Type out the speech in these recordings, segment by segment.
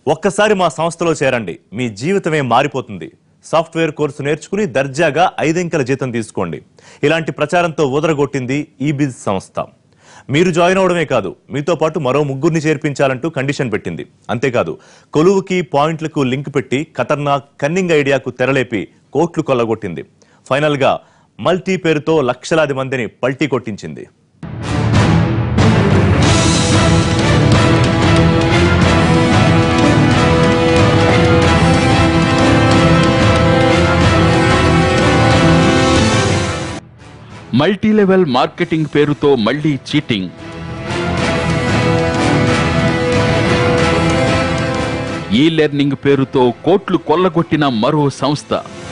ఒక్కసారి మా సంస్థలో చేరండి మీ జీవితమే మారిపోతుంది సాఫ్ట్వేర్ కోర్సు నేర్చుకుని దర్జాగా ఐదంకెల జీతం తీసుకోండి ఇలాంటి ప్రచారంతో ఊదరగొట్టింది ఈబిజ్ సంస్థ మీరు జాయిన్ అవడమే కాదు మీతో పాటు మరో ముగ్గురిని చేర్పించాలంటూ కండిషన్ పెట్టింది అంతేకాదు కొలువుకి పాయింట్లకు లింక్ పెట్టి ఖతర్నాక్ కన్నింగ్ ఐడియాకు తెరలేపి కోట్లు కొల్లగొట్టింది ఫైనల్గా మల్టీ పేరుతో లక్షలాది మందిని పల్టీ కొట్టించింది మల్టీ లెవెల్ మార్కెటింగ్ పేరుతో మళ్ళీ చీటింగ్ ఈ లెర్నింగ్ పేరుతో కోట్లు కొల్లగొట్టిన మరో సంస్థ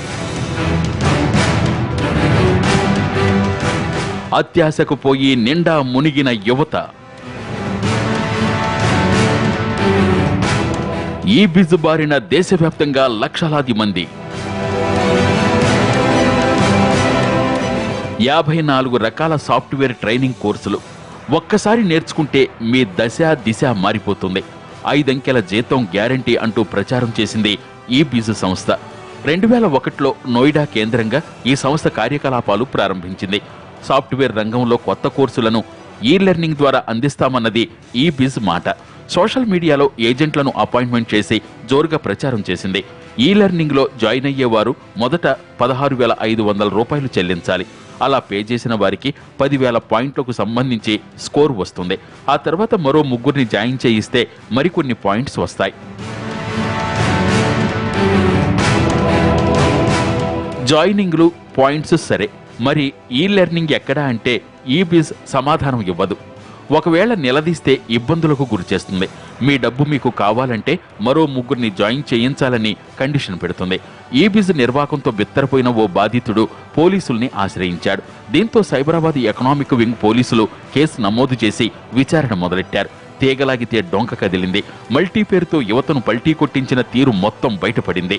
అత్యాశకు పోయి నిండా మునిగిన యువత ఈ బిజు బారిన దేశవ్యాప్తంగా లక్షలాది మంది యాభై నాలుగు రకాల సాఫ్ట్వేర్ ట్రైనింగ్ కోర్సులు ఒక్కసారి నేర్చుకుంటే మీ దశ దిశ మారిపోతుంది ఐదంకెల జీతం గ్యారంటీ అంటూ ప్రచారం చేసింది ఈ బిజు సంస్థ రెండు వేల ఒకటిలో నోయిడా కేంద్రంగా ఈ సంస్థ కార్యకలాపాలు ప్రారంభించింది సాఫ్ట్వేర్ రంగంలో కొత్త కోర్సులను ఈ లెర్నింగ్ ద్వారా అందిస్తామన్నది ఈ బిజ్ మాట సోషల్ మీడియాలో ఏజెంట్లను అపాయింట్మెంట్ చేసి జోరుగా ప్రచారం చేసింది ఈ లెర్నింగ్ లో జాయిన్ అయ్యేవారు మొదట పదహారు వేల ఐదు వందల రూపాయలు చెల్లించాలి అలా పే చేసిన వారికి పదివేల పాయింట్లకు సంబంధించి స్కోర్ వస్తుంది ఆ తర్వాత మరో ముగ్గురిని జాయిన్ చేయిస్తే మరికొన్ని పాయింట్స్ వస్తాయి జాయినింగ్లు పాయింట్స్ సరే మరి ఈ లెర్నింగ్ ఎక్కడా అంటే ఈ బిజ్ సమాధానం ఇవ్వదు ఒకవేళ నిలదీస్తే ఇబ్బందులకు గురిచేస్తుంది మీ డబ్బు మీకు కావాలంటే మరో ముగ్గురిని జాయిన్ చేయించాలని కండిషన్ పెడుతుంది ఈ బిజ్ నిర్వాకంతో బిత్తరపోయిన ఓ బాధితుడు పోలీసుల్ని ఆశ్రయించాడు దీంతో సైబరాబాద్ ఎకనామిక్ వింగ్ పోలీసులు కేసు నమోదు చేసి విచారణ మొదలెట్టారు తీగలాగితే డొంక కదిలింది మల్టీ పేరుతో యువతను పల్టీ కొట్టించిన తీరు మొత్తం బయటపడింది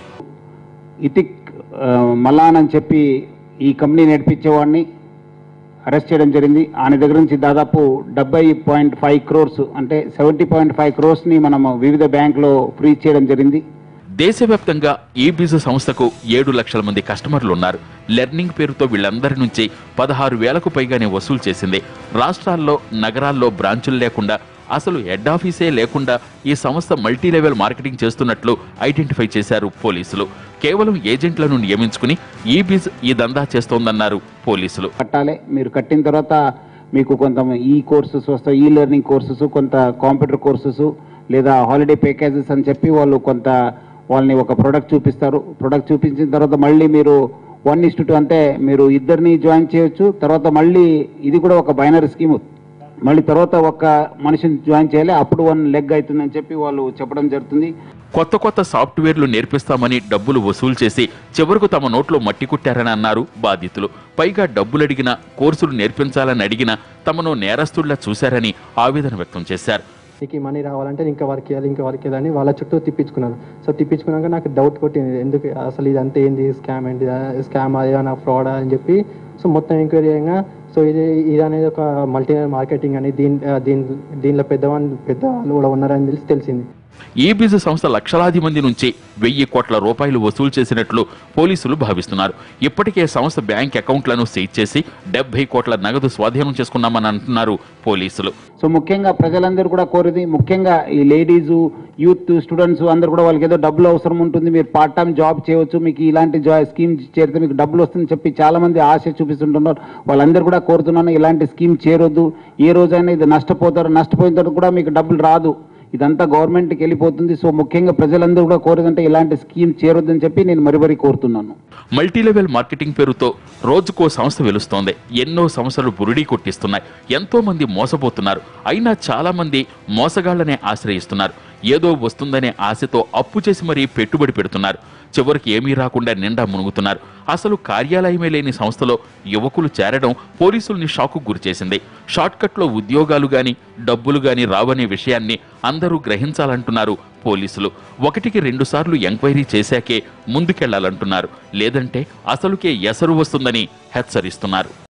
ఇతిక్ ఆ, మలాన్ అని చెప్పి ఈ కంపెనీ నడిపించేవాడిని అరెస్ట్ చేయడం జరిగింది ఆయన దగ్గర నుంచి దాదాపు డెబ్బై పాయింట్ ఫైవ్ క్రోర్స్ అంటే సెవెంటీ పాయింట్ ఫైవ్ క్రోర్స్ని మనము వివిధ బ్యాంకులో ఫ్రీ చేయడం జరిగింది దేశవ్యాప్తంగా ఈ బిజు సంస్థకు ఏడు లక్షల మంది కస్టమర్లు ఉన్నారు లెర్నింగ్ పేరుతో వీళ్ళందరి నుంచి పదహారు వేలకు పైగానే వసూలు చేసింది రాష్ట్రాల్లో నగరాల్లో బ్రాంచులు లేకుండా అసలు హెడ్ ఆఫీసే లేకుండా ఈ సంస్థ మల్టీ లెవెల్ మార్కెటింగ్ చేస్తున్నట్లు ఐడెంటిఫై చేశారు పోలీసులు కేవలం ఏజెంట్లను నియమించుకుని ఈ బిజ్ ఈ దందా చేస్తోందన్నారు పోలీసులు కట్టాలి మీరు కట్టిన తర్వాత మీకు కొంత ఈ కోర్సెస్ వస్తాయి ఈ లెర్నింగ్ కోర్సెస్ కొంత కంప్యూటర్ కోర్సెస్ లేదా హాలిడే ప్యాకేజెస్ అని చెప్పి వాళ్ళు కొంత వాళ్ళని ఒక ప్రొడక్ట్ చూపిస్తారు ప్రొడక్ట్ చూపించిన తర్వాత మళ్ళీ మీరు వన్ ఇస్ టూ అంటే మీరు ఇద్దరిని జాయిన్ చేయొచ్చు తర్వాత మళ్ళీ ఇది కూడా ఒక బైనరీ స్కీమ్ మళ్ళీ తర్వాత ఒక మనిషిని జాయిన్ చేయాలి అప్పుడు వన్ లెగ్ అవుతుందని చెప్పి వాళ్ళు చెప్పడం జరుగుతుంది కొత్త కొత్త సాఫ్ట్వేర్లు నేర్పిస్తామని డబ్బులు వసూలు చేసి చివరకు తమ నోట్లో మట్టి కుట్టారని అన్నారు బాధితులు పైగా డబ్బులు అడిగిన కోర్సులు నేర్పించాలని అడిగిన తమను నేరస్తుల్లా చూశారని ఆవేదన వ్యక్తం చేశారు నీకు ఈ మనీ రావాలంటే ఇంకా వర్క్ చేయాలి ఇంకా వర్క్ చేయాలని వాళ్ళ చుట్టూ తిప్పించుకున్నాను సో తిప్పించుకున్నాక నాకు డౌట్ కొట్టింది ఎందుకు అసలు ఇదంతా ఏంది స్కామ్ ఏంటి స్కామ్ ఏమైనా ఫ్రాడ్ అని చెప్పి సో మొత్తం ఎంక్వైరీ చేయగా సో ఇది ఇది అనేది ఒక మల్టీ మార్కెటింగ్ అని దీని దీని దీనిలో పెద్దవాళ్ళు పెద్ద వాళ్ళు కూడా ఉన్నారని తెలిసి తెలిసింది ఈ బిజు సంస్థ లక్షలాది మంది నుంచి వెయ్యి కోట్ల రూపాయలు వసూలు చేసినట్లు పోలీసులు భావిస్తున్నారు ఇప్పటికే సంస్థ బ్యాంక్ అకౌంట్లను సీజ్ చేసి డెబ్బై కోట్ల నగదు స్వాధీనం చేసుకున్నామని అంటున్నారు పోలీసులు సో ముఖ్యంగా ప్రజలందరూ కూడా కోరేది ముఖ్యంగా ఈ లేడీస్ యూత్ స్టూడెంట్స్ అందరూ కూడా వాళ్ళకి ఏదో డబ్బులు అవసరం ఉంటుంది మీరు పార్ట్ టైం జాబ్ చేయవచ్చు మీకు ఇలాంటి జాబ్ స్కీమ్ చేరితే మీకు డబ్బులు వస్తుందని చెప్పి చాలా మంది ఆశ చూపిస్తుంటున్నారు వాళ్ళందరూ కూడా కోరుతున్నాను ఇలాంటి స్కీమ్ చేరొద్దు ఏ రోజైనా ఇది నష్టపోతారు నష్టపోయిన తర్వాత కూడా మీకు డబ్బులు రాదు ఇదంతా గవర్నమెంట్కి వెళ్ళిపోతుంది సో ముఖ్యంగా ప్రజలందరూ కూడా కోరేదంటే ఇలాంటి స్కీమ్ చేరొద్దని చెప్పి నేను మరి మరీ కోరుతున్నాను మల్టీలెవెల్ మార్కెటింగ్ పేరుతో రోజుకో సంస్థ వెలుస్తోంది ఎన్నో సంస్థలు బురిడీ కొట్టిస్తున్నాయి ఎంతో మంది మోసపోతున్నారు అయినా చాలా మంది మోసగాళ్లనే ఆశ్రయిస్తున్నారు ఏదో వస్తుందనే ఆశతో అప్పు చేసి మరీ పెట్టుబడి పెడుతున్నారు చివరికి ఏమీ రాకుండా నిండా మునుగుతున్నారు అసలు కార్యాలయమే లేని సంస్థలో యువకులు చేరడం పోలీసుల్ని షాకు గురిచేసింది షార్ట్కట్లో ఉద్యోగాలు గాని డబ్బులు గాని రావనే విషయాన్ని అందరూ గ్రహించాలంటున్నారు పోలీసులు ఒకటికి రెండు సార్లు ఎంక్వైరీ చేశాకే ముందుకెళ్లాలంటున్నారు లేదంటే అసలుకే ఎసరు వస్తుందని హెచ్చరిస్తున్నారు